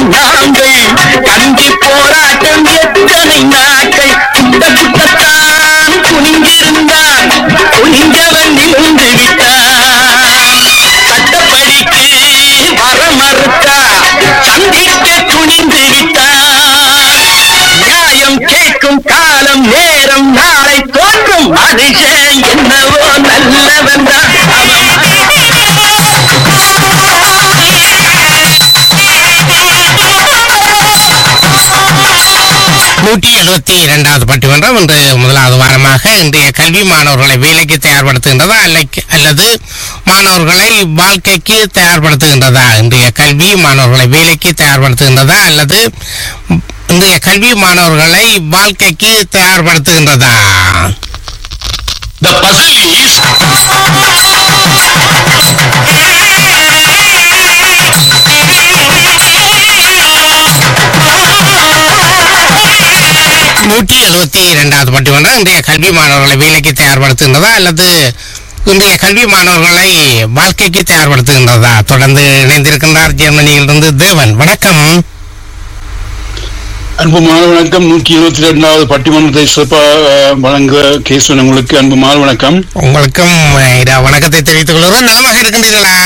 நாங்கள் கஞ்சி போராட்டம் எத்தனை நாட்கள் குட்ட குட்டத்தான் குனிந்திருந்தான் குனிந்தவன் நிமிர்ந்து விட்டான் சட்டப்படிக்கு வர மறுத்தா சந்திக்க துணிந்து விட்டான் நியாயம் கேட்கும் காலம் நேரம் நாளை தோன்றும் மனுஷன் என்னவோ நல்லவன் தான் நூற்றி எழுபத்தி இரண்டாவது பட்டிமன்றம் இன்று முதலாவது வாரமாக இன்றைய கல்வி மாணவர்களை வேலைக்கு தயார்படுத்துகின்றதா அல்ல- அல்லது மாணவர்களை வாழ்க்கைக்கு தயார்படுத்துகின்றதா இன்றைய கல்வி மாணவர்களை வேலைக்கு தயார்படுத்துகின்றதா அல்லது இன்றைய கல்வி மாணவர்களை வாழ்க்கைக்கு தயார்படுத்துகின்றதா The puzzle is நூற்றி எழுபத்தி இரண்டாவது பட்டிமன்றம் இன்றைய கல்வி மாணவர்களை வேலைக்கு தயார்படுத்துகின்றதா அல்லது இன்றைய கல்வி மாணவர்களை வாழ்க்கைக்கு தயார்படுத்துகின்றதா தொடர்ந்து இணைந்திருக்கின்றார் ஜெர்மனியிலிருந்து தேவன் வணக்கம் அன்பு மாணவ வணக்கம் நூற்றி இருபத்தி ரெண்டாவது பட்டிமன்றத்தை சிறப்பாக வழங்க கேசுவன் உங்களுக்கு அன்பு மாணவ வணக்கம் உங்களுக்கும் அஹ், இத வணக்கத்தை தெரிவித்துக் கொள்கிறோம் நலமாக இருக்கின்றீர்களா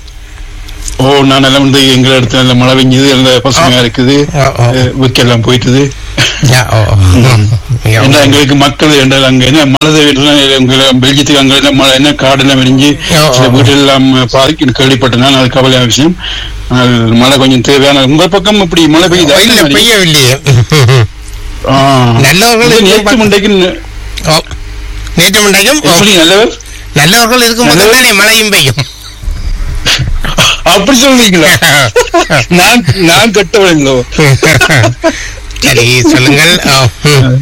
ஓ நான் எல்லாம் வந்து எங்க இடத்துல நல்ல மழை பெஞ்சது நல்ல பசுமையா இருக்குது ஓ, ஓ. வீக்கெல்லாம் போயிட்டுது யா, ஓ, ஓ. மிக ஏன்னா எங்களுக்கு மக்கள் என்றால் அங்க என்ன மழை உங்களை பெல்ஜியத்துக்கு அங்க என்ன மழை என்ன காடெல்லாம் விரிஞ்சு ஓ, ஓ. சில வீடு எல்லாம் பாதிக்கு கேள்விப்பட்டேன் நான் அது கவலையான விஷயம் ஆனால் மழை கொஞ்சம் தேவையான உங்கள் பக்கம் இப்படி மழை பெய்யுதா இல்ல என்ன மாதிரி? பெய்யவில்லையே ஆ. நல்லவர்கள் இது நேற்று இருக்கும் முண்டைக்கு ந- ஓ. நேற்று முண்டையும் ஓ, எப்படி நல்லவர் நல்லவர்கள் இருக்கும் நல்லவர். தானே மழையும் பெய்யும் அப்படி சொல்றீங்களா நான் நான் கட்டவளோ சரி சொல்லுங்கள் ஓ, ம்.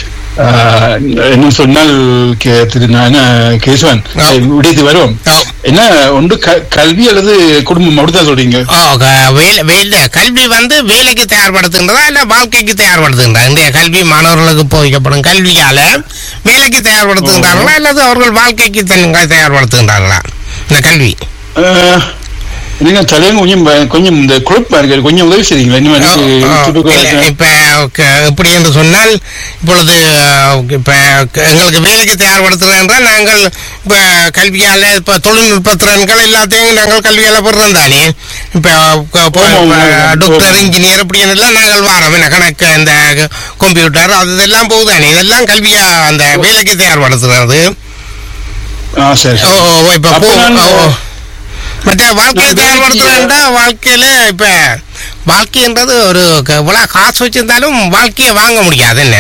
என்ன சொன்னால் கே- திரு நான் கேசவன் ஆ. விடியது வரும் ஓ. என்ன ஒன்று க- கல்வி அல்லது குடும்பம் அப்படித்தான் சொல்றீங்க ஓ, க- வேலை வேலை கல்வி வந்து வேலைக்கு தயார்படுத்துகின்றதா இல்ல வாழ்க்கைக்கு தயார்படுத்துகின்றா இன்றைய கல்வி மாணவர்களுக்கு போதிக்கப்படும் கல்வியால வேலைக்கு தயார்படுத்துகின்றார்களா அல்லது அவர்கள் வாழ்க்கைக்கு தன் தயார்படுத்துகின்றார்களா இந்த கல்வி அஹ், நீங்க தலைவங்க கொஞ்சம் ப- கொஞ்சம் இந்த குழப்பா இருக்கு கொஞ்சம் உதவி செய்றீங்களா இனிமே ஓ, எனக்கு ஓ, typical இல்ல, ஆ- இப்ப க- எப்படி என்று சொன்னால் இப்பொழுது அஹ், இப்ப க- எங்களுக்கு வேலைக்கு தயார்படுத்துகிறோம் என்றால் நாங்கள் இப்ப கல்வியால இப்ப தொழில்நுட்ப திறன்கள் எல்லாத்தையும் நாங்கள் கல்வியால பெறுறோம் தானே இப்ப க- இப்ப- ஆமா, ஆமா, இப்ப ஆமா. டாக்டர் இன்ஜினியர் அப்படி எல்லாம் நாங்கள் வாரோம் என்ன கணக்கு இந்த கம்ப்யூட்டர் அது இதெல்லாம் போகுதானே இதெல்லாம் கல்வியா அந்த வேலைக்கு தயார்படுத்துகிறது ஆ, சரி ஓ சரி. ஓ, இப்ப அப்ப போ- நான் ஓ, ஓ. மற்ற வாழ்க்கையை நான் தயார்படுத்துறேன்டா வாழ்க்கையில இப்ப வாழ்க்கைன்றது ஒரு க- இவ்வளவு காசு வச்சிருந்தாலும் வாழ்க்கையை வாங்க முடியாது என்ன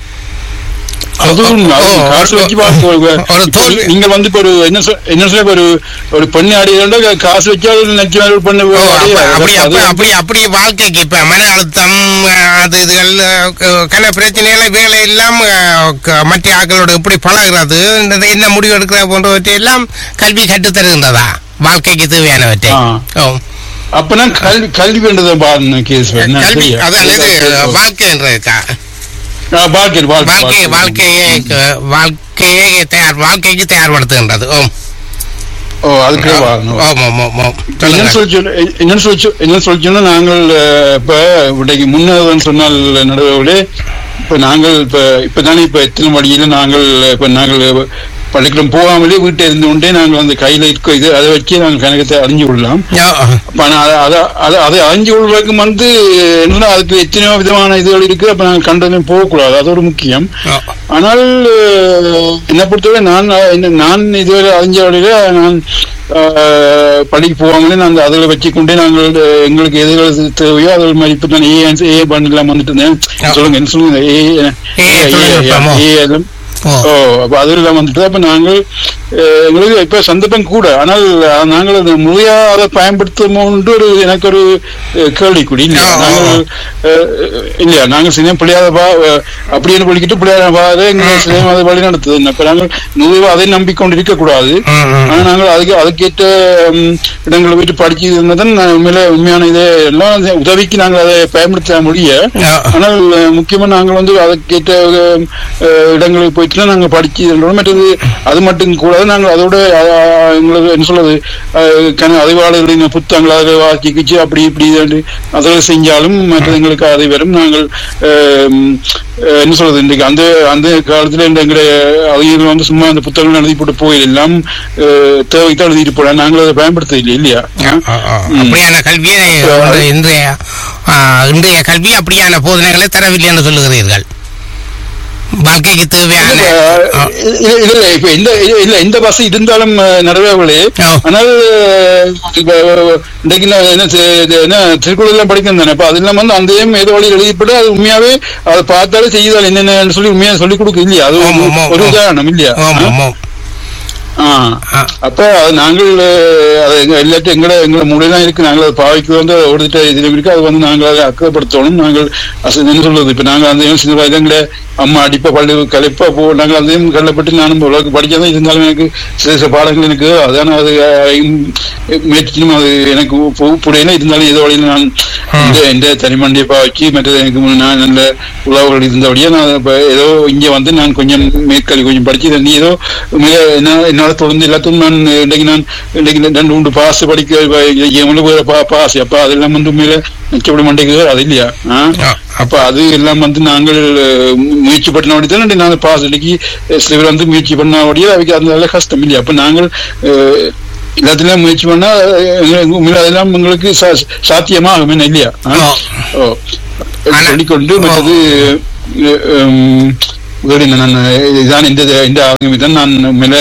அதுவும் ஓ, அதுவும் ஓ, காசு ஒரு- வச்சு பார்க்க ஒரு- ஒரு இப்ப தோல்வி- நீங்க வந்து இப்ப ஒரு என்ன சொல் என்ன சொல்ல இப்ப ஒரு ஒரு பெண்ணு ஆடினா காசு வச்சா ஒரு லட்சம் ரூபாய் பண்ண ஓ, அப்ப- அப்படி அப்ப அது- அப்படி அப்படி வாழ்க்கைக்கு இப்ப மன அழுத்தம் அஹ், அது இதுகள் அஹ், கன பிரச்சனைகளை வேலை எல்லாம் அஹ், க- மற்ற ஆக்களோட எப்படி பழகிறது இந்த என்ன முடிவு எடுக்கிற போன்றவற்றை எல்லாம் கல்வி கற்றுத் தருகின்றதா வாழ்க்கைக்கு தேவையானவற்றை ஆ. ஓ அப்பனா கல்வி கல்வி வேண்டதை பாருங்க கேஸ் கல்வி அதான் இது வாழ்க்கை என்றதுக்கா வாழ்க்கை வாழ்க்கை வாழ்க்கையை க- வாழ்க்கையை தயார் வாழ்க்கைக்கு தயார்படுத்துகின்றது ஓம் ஓ அதுக்கு வாங்கணும் ஓம் ஓம் ஓம் ஓம் என்னன்னு சொல்லுங்க சொல்லி சொன்ன- என்னன்னு சொல்லி சொ- என்னன்னு சொல்லி சொன்னா நாங்கள் அஹ், இப்ப இன்றைக்கு முன்னதான் சொன்னால் நடுவே இப்ப நாங்கள் இப்ப இப்பதானே இப்ப எத்தனை வழியில நாங்கள் இப்ப நாங்கள் பள்ளிக்கூடம் போகாமலே வீட்டை இருந்து கொண்டே நாங்கள் அந்த கையில இருக்க இது அதை வச்சு நாங்கள் கணக்கத்தை அறிஞ்சு கொள்ளலாம் ஓ, அப்ப ஆனா அதை அதை- அதை அதை அறிஞ்சு கொள்வதற்கு வந்து என்ன அதுக்கு எத்தனையோ விதமான இதுகள் இருக்கு அப்ப நாங்கள் கண்டதையும் போகக்கூடாது அது ஒரு முக்கியம் ஓ, ஆனால் அஹ், என்னை பொறுத்தவரை நான் அஹ், என்ன- நான் இதுவரை அறிஞ்ச வழியில நான் அஹ், பள்ளிக்கு போகாமலே நாங்கள் அதில் வச்சுக்கொண்டே நாங்கள் அஹ், எங்களுக்கு எதுகள் தேவையோ அதில் மாதிரி இப்போ நான் ஏ ஏ பண்ணலாம் வந்துட்டு இருந்தேன் சொல்லுங்க என்ன சொல்லுங்க ஏ ஏ தொழில்நுட்பமோ? ஏ எல்லாம் ஓ. ஓ அப்ப அதெல்லாம் வந்துட்டு அப்ப நாங்கள் அஹ், எங்களுக்கு இப்ப சந்தர்ப்பம் கூட ஆனால் அஹ், நாங்கள் அதை முறையா அதை பயன்படுத்துமோன்ட்டு ஒரு எனக்கு ஒரு அஹ், கேள்விக்குறி இல்லையா ஆ, ஆ, ஆ. நாங்கள் அஹ், இல்லையா நாங்கள் சின்ன பிள்ளையாத பா அஹ், அப்படின்னு படிக்கிட்டு பிள்ளையாத பாதை எங்களை சினிமா அதை வழி நடத்துது அப்ப நாங்கள் முழுவா அதை நம்பிக்கொண்டு இருக்கக்கூடாது ம், ம். ஆனா நாங்கள் அதுக்கு அதுக்கேற்ற ம், இடங்களை போயிட்டு படிச்சு இருந்ததன் உண்மையில உண்மையான இதே எல்லாம் உதவிக்கு நாங்கள் அதை பயன்படுத்த முடிய ஓ. ஆனால் அஹ், முக்கியமா நாங்கள் வந்து அதுக்கேற்ற அஹ், அஹ், இடங்களுக்கு போயிட்டு நாங்க படிச்சு இருந்தோம் மற்றது அது மட்டும் கூட முடியாது நாங்கள் அதோட அஹ், எங்களுக்கு என்ன சொல்றது அஹ், கன அறிவாளர்களின் புத்தகங்களாக வாக்கி கிச்சு அப்படி இப்படி இதுன்னு அதில் செஞ்சாலும் மற்றது எங்களுக்கு அதை வரும் நாங்கள் அஹ், ம், அஹ், என்ன சொல்றது இன்றைக்கு அந்த அந்த காலத்துல இந்த எங்களுடைய அறிஞர்கள் வந்து சும்மா அந்த புத்தகங்கள் எழுதி போட்டு போய் எல்லாம் அஹ், தேவைக்கு எழுதிட்டு போல நாங்கள் அதை பயன்படுத்த இல்லை இல்லையா ஆ, ஆ. அப்படியான கல்வியை ஒரு இன்றைய ஆ, இன்றைய கல்வி அப்படியான போதனைகளை தரவில்லை என்று சொல்லுகிறீர்கள் வாழ்க்கைக்கு தேவையான ஆ, இல்ல இல்ல இல்ல, இப்ப இந்த இல்ல, இல்ல இந்த பஸ் இருந்தாலும் நிறைவேறவில்லை ஆ. ஆனால் அஹ், இப்ப இன்றைக்கு நான் என்ன தி- இது என்ன திருக்குறள் எல்லாம் படிக்கணும் தானே இப்ப அதெல்லாம் வந்து அந்த ஏதோ வழியில் எழுதிப்பட்டு அது உண்மையாவே அதை பார்த்தாலே செய்தால் என்னென்னு சொல்லி உண்மையா சொல்லி கொடுக்க இல்லையா அது ஆமா, ஒரு- ஆமா, ஒரு ஆமா. உதாரணம் இல்லையா ஆமாம் ஆமாம் ஆ. ஆ. அப்ப அது நாங்கள் அஹ், அது எங்க எல்லாத்தையும் எங்கட எங்களை மூலையெல்லாம் இருக்கு நாங்கள் அதை பாவிக்க வந்து ஒருத்திட்ட இதுல இருக்கு அது வந்து நாங்கள் அதை அக்கறைப்படுத்தணும் நாங்கள் அச- என்ன சொல்றது இப்ப நாங்கள் அந்த சின்ன வயதுல எங்களை அம்மா அடிப்பா பள்ளி கலைப்பா போ நாங்கள் அதையும் கல்லப்பட்டு நானும் உலக படிக்காதான் இருந்தாலும் எனக்கு சில சில பாடங்கள் எனக்கு அதான அது அஹ், முயற்சியும் அது எனக்கு புடையில இருந்தாலும் ஏதோ வழியில் நான் இந்த இந்த தனிமண்டியை பாவிச்சு மற்றது எனக்கு முன்ன நான் நல்ல உழவுகள் இருந்தபடியே நான் இப்ப ஏதோ இங்க வந்து நான் கொஞ்சம் மேற்கல்வி கொஞ்சம் படிச்சு தண்ணி ஏதோ மிக என்ன- என்னால தொடர்ந்து எல்லாத்தையும் நான் இன்றைக்கு நான் இன்றைக்கு ரெண்டு மூன்று பாஸ் படிக்க எவ்வளவு வேற பா பாஸ் அப்ப அதெல்லாம் வந்து மேல மிச்சப்படி மண்டைக்கு அது இல்லையா ஆ? ஆ. அப்ப அது எல்லாம் வந்து நாங்கள் அஹ், முயற்சி பண்ணபடி தான் நான் பாஸ் அடிக்கி சில பேர் வந்து முயற்சி பண்ணபடியே அவைக்கு அது நல்ல கஷ்டம் இல்லையா அப்ப நாங்கள் அஹ், எல்லாத்துலயும் முயற்சி பண்ணா அஹ், எங்களுக்கு உண்மையில அதெல்லாம் உங்களுக்கு சா- சாத்தியமாகும் என்ன இல்லையா ஆ? ஆ. ஓ ஆனா- சொல்லிக்கொண்டு மற்றது அஹ், உம், வேறு என்ன, நான் இதுதான் இந்த இந்த ஆரம்பி தான் நான் மேல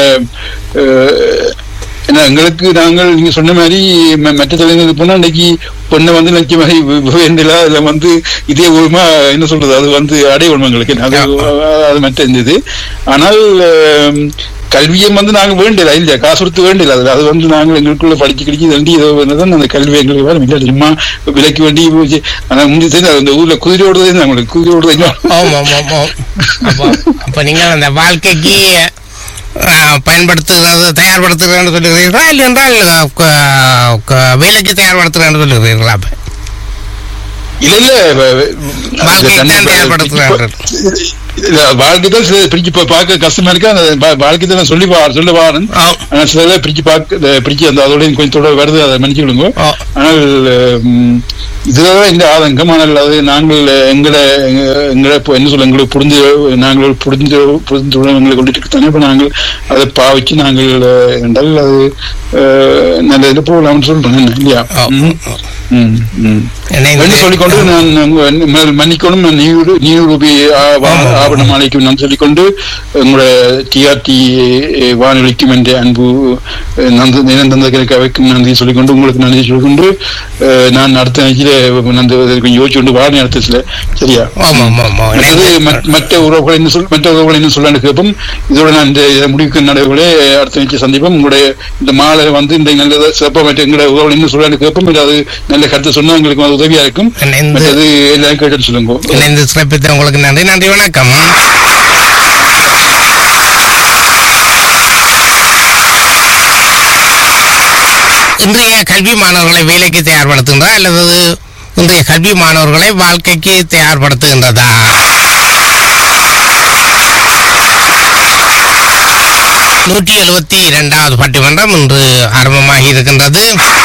ஏன்னா எங்களுக்கு நாங்கள் நீங்க சொன்ன மாதிரி ம- மற்ற தலைவர்கள் போனா இன்னைக்கு பொண்ணை வந்து நிச்சயமாக வேண்டில அதுல வந்து இதே உரிமா என்ன சொல்றது அது வந்து அடைய எங்களுக்கு அது அது மற்ற இருந்தது ஆனால் அஹ், கல்வியை வந்து நாங்க வேண்டியல இல்லையா காசு கொடுத்து வேண்டியல அது அது வந்து நாங்கள் எங்களுக்குள்ள படிச்சு கிடைச்சி வேண்டி ஏதோ தான் அந்த கல்வி எங்களுக்கு வேற இல்லை சும்மா விலைக்கு வேண்டி போச்சு ஆனா முந்தி தெரியும் அந்த ஊர்ல குதிரை ஓடுறது நாங்களுக்கு குதிரை ஓடுறது ஆமாம் ஆமாம் ஆமாம் அப்போ அப்போ நீங்கள் அந்த வாழ்க்கைக்கு ஆ, பயன்படுத்துகிறது தயார்படுத்துகிறேன்னு சொல்லுகிறீர்களா இல்லை என்றால் க- க- வேலைக்கு தயார்படுத்துகிறேன்னு சொல்லுகிறீர்களா அப்போ இல்ல இல்ல வ- வ- வாழ்க்கையை தண்ணி தான் ப- தயார்படுத்துகிறார்கள். இல்ல, வாழ்க்கை தான் சில பிரிச்சு பா- பார்க்க கஷ்டமா இருக்கு அந்த வா- வாழ்க்கை தான் நான் சொல்லி வா சொல்ல வாரன் ஆ. ஆனா சில பிரிச்சு பார்க்க இந்த பிரிச்சு அந்த அதோட கொஞ்சம் தொடர் வருது அதை மன்னிச்சு விடுங்க ஆ. ஆனால் உம், இதுதான் இந்த ஆதங்கம் ஆனால் அது நாங்கள் எங்களை எங்க- எங்களை இப்போ என்ன சொல்ல எங்களுக்கு புரிந்து நாங்கள் புரிந்து புரிந்து எங்களை கொண்டுட்டு தானே இப்போ நாங்கள் அதை பாவிச்சு நாங்கள் அஹ், என்றால் அது அஹ், நல்ல இதில் போகலாம்னு சொல்றேன் என்ன, இல்லையா ஆ. ம். ம், ம். இணைந்து- என்று சொல்லிக்கொண்டு நான் உங்க- ம- மன்னிக்கணும் நான் நீரு நீரூபி ஆமா. ஆவண மாலைக்கும் நான் சொல்லிக்கொண்டு உங்களுடைய டிஆர்டி வானொலிக்கும் என்ற அன்பு அஹ், நந்து நிரந்தந்தர்களுக்கு அவைக்கும் நன்றி சொல்லிக்கொண்டு உங்களுக்கு நன்றி சொல்லிக்கொண்டு அஹ், நான் அடுத்த நிகழ்ச்சியில நந்து கொஞ்சம் யோசிச்சு கொண்டு வாரணி அடுத்த சரியா ஆமாம் ஆமாம் ஆமாம் மற்றது இணைந்து- மற்ற- மற்ற உறவுகளை என்ன சொல் மற்ற உறவுகளை என்ன சொல்லலான்னு கேட்போம் இதோட நான் இந்த இதை முடிவுக்கு நடைவுகளே அடுத்த நிகழ்ச்சி சந்திப்போம் உங்களுடைய இந்த மாலை வந்து இந்த நல்ல சிறப்பாக மற்ற எங்களுடைய உறவுகளை என்ன சொல்லலான்னு கேட்போம் இது அது நல்ல கருத்து சொன்னா எங்களுக்கு அது உதவியா இருக்கும் இணைந்து மற்றது எல்லாம் கேட்டுன்னு சொல்லுங்க இணைந்து சிறப்பித்த உங்களுக்கு நன்றி நன்றி வணக்கம் இன்றைய கல்வி மாணவர்களை வேலைக்கு தயார்படுத்துகின்றதா அல்லது இன்றைய கல்வி மாணவர்களை வாழ்க்கைக்கு தயார்படுத்துகின்றதா நூற்றி எழுபத்தி இரண்டாவது பட்டிமன்றம் இன்று ஆரம்பமாகி இருக்கின்றது